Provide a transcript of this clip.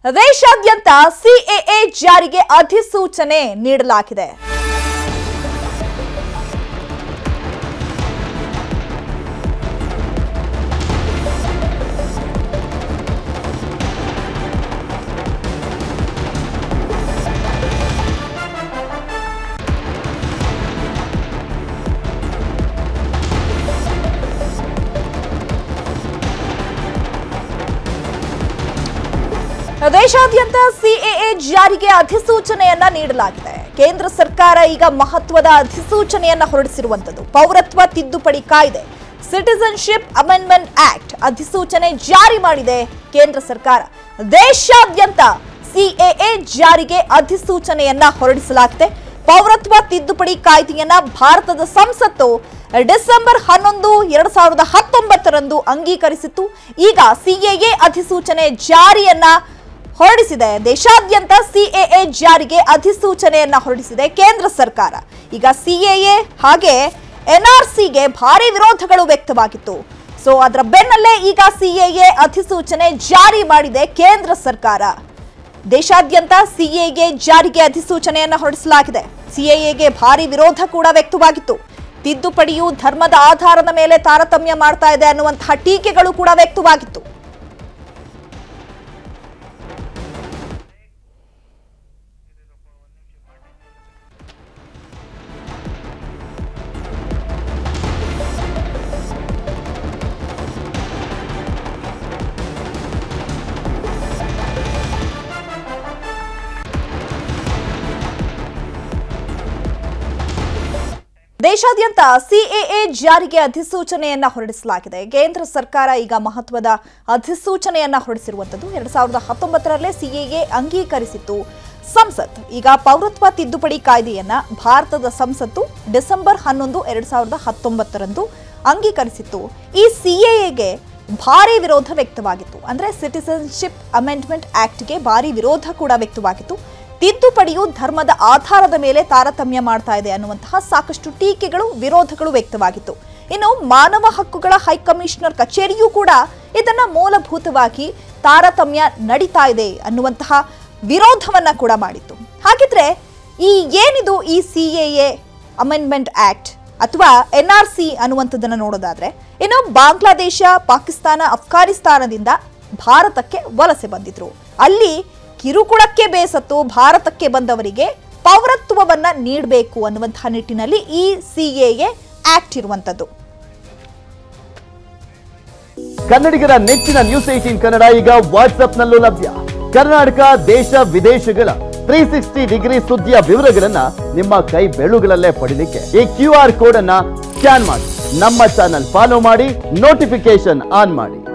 ದೇಶಾದ್ಯಂತ ಸಿಎಎ ಜಾರಿಗೆ ಅಧಿಸೂಚನೆ ನೀಡಲಾಗಿದೆ ದೇಶಾದ್ಯಂತ ಸಿಎಎ ಜಾರಿಗೆ ಅಧಿಸೂಚನೆಯನ್ನ ನೀಡಲಾಗಿದೆ ಕೇಂದ್ರ ಸರ್ಕಾರ ಈಗ ಮಹತ್ವದ ಅಧಿಸೂಚನೆಯನ್ನ ಹೊರಡಿಸಿರುವಂತದ್ದು ಪೌರತ್ವ ತಿದ್ದುಪಡಿ ಕಾಯ್ದೆ ಸಿಟಿಸನ್ಶಿಪ್ ಅಮೆಂಡ್ಮೆಂಟ್ ಆಕ್ಟ್ ಅಧಿಸೂಚನೆ ಜಾರಿ ಮಾಡಿದೆ ಕೇಂದ್ರ ಸರ್ಕಾರ ದೇಶಾದ್ಯಂತ ಸಿಎಎ ಜಾರಿಗೆ ಅಧಿಸೂಚನೆಯನ್ನ ಹೊರಡಿಸಲಾಗಿದೆ ಪೌರತ್ವ ತಿದ್ದುಪಡಿ ಕಾಯ್ದೆಯನ್ನ ಭಾರತದ ಸಂಸತ್ತು ಡಿಸೆಂಬರ್ ಹನ್ನೊಂದು ಎರಡ್ ಸಾವಿರದ ಹತ್ತೊಂಬತ್ತರಂದು ಅಂಗೀಕರಿಸಿತ್ತು ಈಗ ಸಿಎಎ ಅಧಿಸೂಚನೆ ಜಾರಿಯನ್ನ ಹೊರಡಿಸಿದೆ ದೇಶಾದ್ಯಂತ ಸಿಎಎ ಜಾರಿಗೆ ಅಧಿಸೂಚನೆಯನ್ನ ಹೊರಡಿಸಿದೆ ಕೇಂದ್ರ ಸರ್ಕಾರ ಈಗ ಸಿಎಎ ಹಾಗೆ ಎನ್ಆರ್ಸಿಗೆ ಭಾರಿ ವಿರೋಧಗಳು ವ್ಯಕ್ತವಾಗಿತ್ತು ಸೊ ಅದರ ಬೆನ್ನಲ್ಲೇ ಈಗ ಸಿಎಎ ಅಧಿಸೂಚನೆ ಜಾರಿ ಮಾಡಿದೆ ಕೇಂದ್ರ ಸರ್ಕಾರ ದೇಶಾದ್ಯಂತ ಸಿಎಗೆ ಜಾರಿಗೆ ಅಧಿಸೂಚನೆಯನ್ನ ಹೊರಡಿಸಲಾಗಿದೆ ಸಿಎಎಗೆ ಭಾರಿ ವಿರೋಧ ಕೂಡ ವ್ಯಕ್ತವಾಗಿತ್ತು ತಿದ್ದುಪಡಿಯು ಧರ್ಮದ ಆಧಾರದ ಮೇಲೆ ತಾರತಮ್ಯ ಮಾಡ್ತಾ ಇದೆ ಅನ್ನುವಂತಹ ಟೀಕೆಗಳು ಕೂಡ ವ್ಯಕ್ತವಾಗಿತ್ತು ದೇಶಾದ್ಯಂತ ಸಿಎಎ ಜಾರಿಗೆ ಅಧಿಸೂಚನೆಯನ್ನ ಹೊರಡಿಸಲಾಗಿದೆ ಕೇಂದ್ರ ಸರ್ಕಾರ ಈಗ ಮಹತ್ವದ ಅಧಿಸೂಚನೆಯನ್ನ ಹೊರಡಿಸಿರುವಂತದ್ದು ಎರಡ್ ಸಾವಿರದ ಹತ್ತೊಂಬತ್ತರಲ್ಲೇ ಸಿಎಎ ಅಂಗೀಕರಿಸಿತ್ತು ಸಂಸತ್ ಈಗ ಪೌರತ್ವ ತಿದ್ದುಪಡಿ ಕಾಯ್ದೆಯನ್ನ ಭಾರತದ ಸಂಸತ್ತು ಡಿಸೆಂಬರ್ ಹನ್ನೊಂದು ಎರಡ್ ಸಾವಿರದ ಹತ್ತೊಂಬತ್ತರಂದು ಅಂಗೀಕರಿಸಿತ್ತು ಈ ಸಿಎಎಗೆ ಭಾರಿ ವಿರೋಧ ವ್ಯಕ್ತವಾಗಿತ್ತು ಅಂದ್ರೆ ಸಿಟಿಸನ್ಶಿಪ್ ಅಮೆಂಡ್ಮೆಂಟ್ ಆಕ್ಟ್ಗೆ ಭಾರಿ ವಿರೋಧ ಕೂಡ ವ್ಯಕ್ತವಾಗಿತ್ತು ತಿದ್ದುಪಡಿಯು ಧರ್ಮದ ಆಧಾರದ ಮೇಲೆ ತಾರತಮ್ಯ ಮಾಡ್ತಾ ಇದೆ ಅನ್ನುವಂತಹ ಸಾಕಷ್ಟು ಟೀಕೆಗಳು ವಿರೋಧಗಳು ವ್ಯಕ್ತವಾಗಿತ್ತು ಇನ್ನು ಮಾನವ ಹಕ್ಕುಗಳ ಹೈಕಮಿಷನರ್ ಕಚೇರಿಯೂ ಕೂಡ ಇದನ್ನ ಮೂಲಭೂತವಾಗಿ ತಾರತಮ್ಯ ನಡೀತಾ ಇದೆ ಅನ್ನುವಂತಹ ವಿರೋಧವನ್ನ ಕೂಡ ಮಾಡಿತ್ತು ಹಾಗಿದ್ರೆ ಈ ಏನಿದು ಈ ಸಿಎಎ ಅಮೆಂಡ್ಮೆಂಟ್ ಆಕ್ಟ್ ಅಥವಾ ಎನ್ ಆರ್ ಸಿ ಅನ್ನುವಂಥದ್ದನ್ನು ನೋಡೋದಾದ್ರೆ ಇನ್ನು ಬಾಂಗ್ಲಾದೇಶ ಪಾಕಿಸ್ತಾನ ಅಫ್ಘಾನಿಸ್ತಾನದಿಂದ ಭಾರತಕ್ಕೆ ವಲಸೆ ಬಂದಿದ್ರು ಅಲ್ಲಿ ಕಿರುಕುಳಕ್ಕೆ ಬೇಸತ್ತು ಭಾರತಕ್ಕೆ ಬಂದವರಿಗೆ ಪೌರತ್ವವನ್ನ ನೀಡಬೇಕು ಅನ್ನುವಂತಹ ನಿಟ್ಟಿನಲ್ಲಿ ಈ ಸಿಎಎ ಆಕ್ಟ್ ಇರುವಂತದ್ದು ಕನ್ನಡಿಗರ ನೆಚ್ಚಿನ ನ್ಯೂಸ್ ಏಟೀನ್ ಕನ್ನಡ ಈಗ ವಾಟ್ಸ್ಆಪ್ನಲ್ಲೂ ಲಭ್ಯ ಕರ್ನಾಟಕ ದೇಶ ವಿದೇಶಗಳ ತ್ರೀ ಸಿಕ್ಸ್ಟಿ ಡಿಗ್ರಿ ಸುದ್ದಿಯ ವಿವರಗಳನ್ನ ನಿಮ್ಮ ಕೈ ಬೆಳುಗಳಲ್ಲೇ ಪಡಿಲಿಕ್ಕೆ ಈ ಕ್ಯೂ ಆರ್ ಕೋಡ್ ಅನ್ನ ಸ್ಕ್ಯಾನ್ ಮಾಡಿ ನಮ್ಮ ಚಾನಲ್ ಫಾಲೋ ಮಾಡಿ ನೋಟಿಫಿಕೇಶನ್ ಆನ್ ಮಾಡಿ